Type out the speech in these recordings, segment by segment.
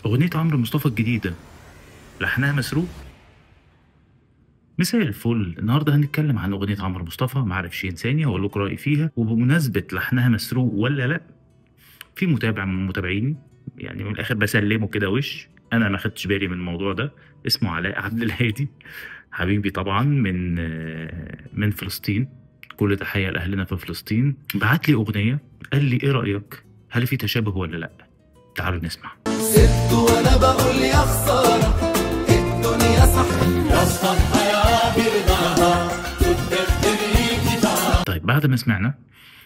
أغنية عمرو مصطفى الجديدة لحنها مسروق مساء الفل النهارده هنتكلم عن أغنية عمرو مصطفى معرفش إنساني وأقول لكم رأيي فيها وبمناسبة لحنها مسروق ولا لأ في متابع من متابعيني يعني من الآخر بسلمه كده وش أنا ما خدتش بالي من الموضوع ده اسمه علاء عبد الهادي حبيبي طبعا من من فلسطين كل تحية لأهلنا في فلسطين بعت لي أغنية قال لي إيه رأيك هل في تشابه ولا لأ تعالوا نسمع سبت وانا بقول يا خساره الدنيا صح يا اسطى الحياة برضاها تتدخل ليكي تعال طيب بعد ما سمعنا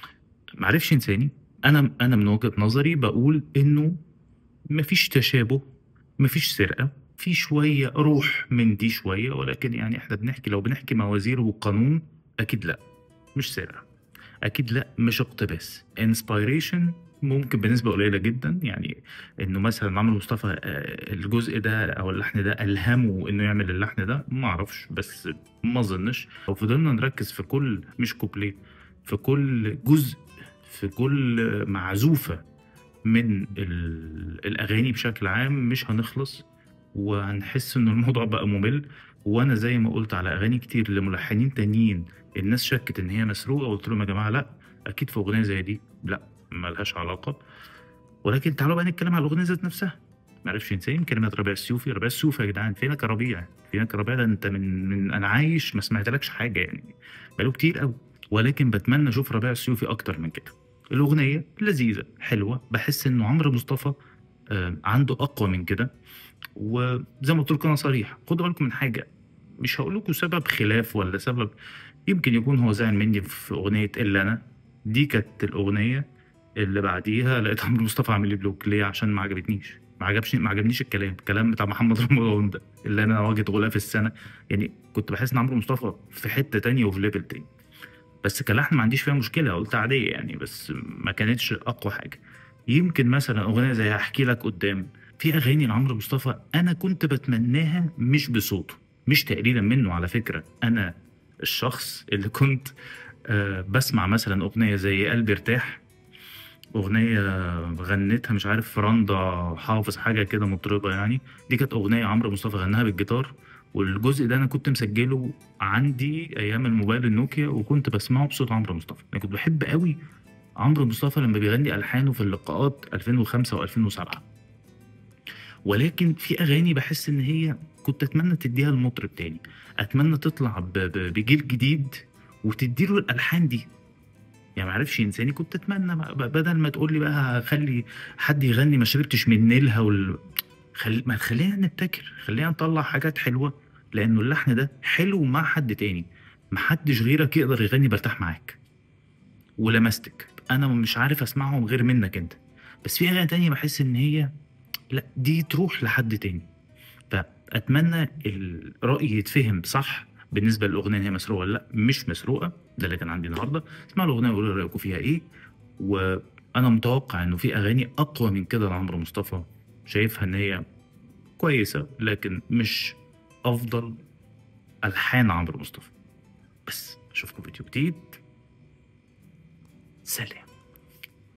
معرفش انساني انا انا من وجهة نظري بقول انه مفيش تشابه مفيش سرقة في شوية روح من دي شوية ولكن يعني احنا بنحكي لو بنحكي موازير وقانون اكيد لا مش سرقة اكيد لا مش اقتباس انسبيريشن ممكن بنسبة قليلة جدا يعني انه مثلا عمرو مصطفى آه، الجزء ده او اللحن ده الهمه انه يعمل اللحن ده ما اعرفش بس ما اظنش لو فضلنا نركز في كل مش كوبليه في كل جزء في كل معزوفة من ال- الأغاني بشكل عام مش هنخلص وهنحس إن الموضوع بقى ممل وأنا زي ما قلت على أغاني كتير لملحنين تانيين الناس شكت إن هي مسروقة قلت لهم يا جماعة لأ أكيد في أغنية زي دي لأ ملهاش علاقة ولكن تعالوا بقى نتكلم على الأغنية ذات نفسها معرفش انسان كلمات ربيع السيوفي ربيع السيوفي يا جدعان فينك يا ربيع فينك يا ربيع ده انت من, من انا عايش ما سمعتلكش حاجه يعني بقاله كتير قوي ولكن بتمنى اشوف ربيع السيوفي اكتر من كده الاغنيه لذيذه حلوه بحس انه عمرو مصطفى آه، عنده اقوى من كده وزي ما قلت لكم انا صريح خدوا بالكم من حاجه مش هقول لكم سبب خلاف ولا سبب يمكن يكون هو زعل مني في اغنيه الا انا دي كانت الاغنيه اللي بعديها لقيت عمرو مصطفى عامل لي بلوك ليه عشان ما عجبتنيش ما عجبش ما عجبنيش الكلام الكلام بتاع محمد رمضان ده اللي انا واجد غلاف السنه يعني كنت بحس ان عمرو مصطفى في حته تانية وفي ليفل تاني بس كلحن ما عنديش فيها مشكله قلت عاديه يعني بس ما كانتش اقوى حاجه يمكن مثلا اغنيه زي هحكي لك قدام في اغاني لعمرو مصطفى انا كنت بتمناها مش بصوته مش تقليلا منه على فكره انا الشخص اللي كنت آه بسمع مثلا اغنيه زي قلبي ارتاح اغنيه غنتها مش عارف فرندا حافظ حاجه كده مطربه يعني دي كانت اغنيه عمرو مصطفى غناها بالجيتار والجزء ده انا كنت مسجله عندي ايام الموبايل النوكيا وكنت بسمعه بصوت عمرو مصطفى انا كنت بحب قوي عمرو مصطفى لما بيغني الحانه في اللقاءات 2005 و2007 ولكن في اغاني بحس ان هي كنت اتمنى تديها لمطرب تاني اتمنى تطلع ب- ب- بجيل جديد وتديله الالحان دي يعني معرفش انساني كنت اتمنى بقى- بقى بدل ما تقول لي بقى خلي حد يغني ما شربتش من نيلها وال... خل... ما تخلينا نبتكر خلينا نطلع حاجات حلوه لانه اللحن ده حلو مع حد تاني محدش غيرك يقدر يغني برتاح معاك ولمستك انا مش عارف اسمعهم غير منك انت بس في اغاني تانية بحس ان هي لا دي تروح لحد تاني فاتمنى الراي يتفهم صح بالنسبه للاغنيه ان هي مسروقه ولا لا مش مسروقه ده اللي كان عندي النهارده اسمعوا الاغنيه وقولوا لي رايكم فيها ايه وانا متوقع انه في اغاني اقوى من كده لعمرو مصطفى شايفها ان هي كويسه لكن مش افضل الحان عمرو مصطفى بس اشوفكم فيديو جديد سلام